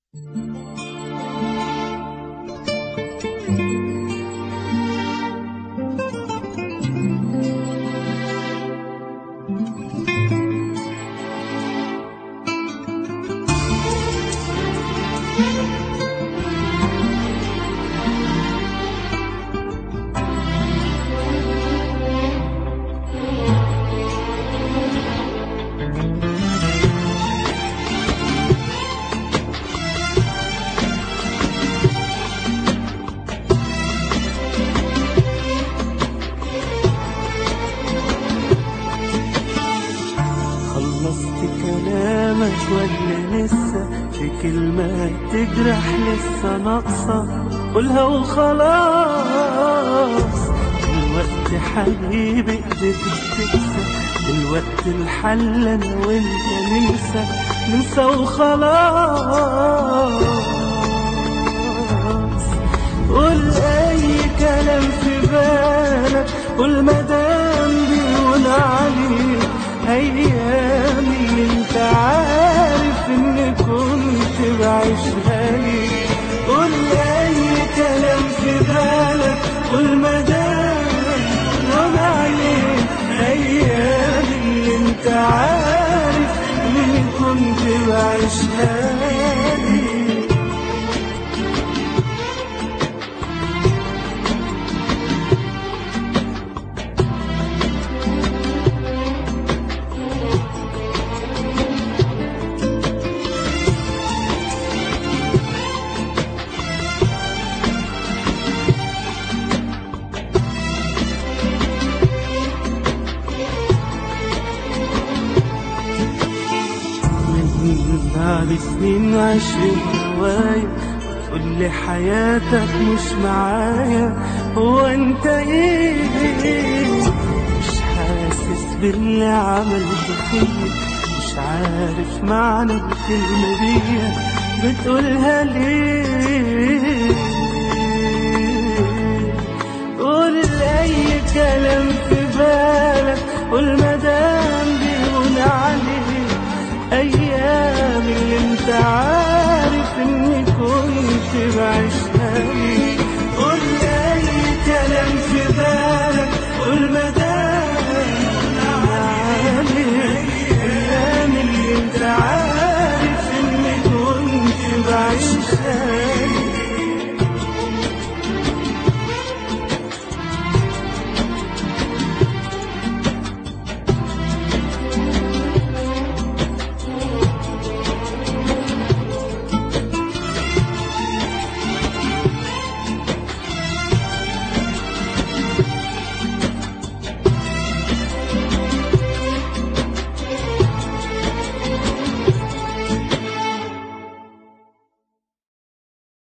خلصت كلامك ولا لسه في كلمة تجرح لسه ناقصة قولها وخلاص الوقت حبيبي قدرت تنسى الوقت الحل انا وانت ننسى ننسى وخلاص قول اي كلام في بالك قول مدام بيقول عليك ايام اللي انت عارف ان كنت بعيشها لي قول اي كلام في بالك قول مدام بيقول عليك ايام اللي انت عارف ان كنت بعيشها لي من بعد سنين عشرين هوايا تقول لي حياتك مش معايا هو انت ايه مش حاسس باللي عملته فيا مش عارف معنى الكلمة دي بتقولها ليه قول اي كلام في بالك قول مدام بيقول عليه ايام اللي انت عارف اني كنت بعيشها ليه قول اي كلام في بالك قول مدام عليه ايام اللي انت عارف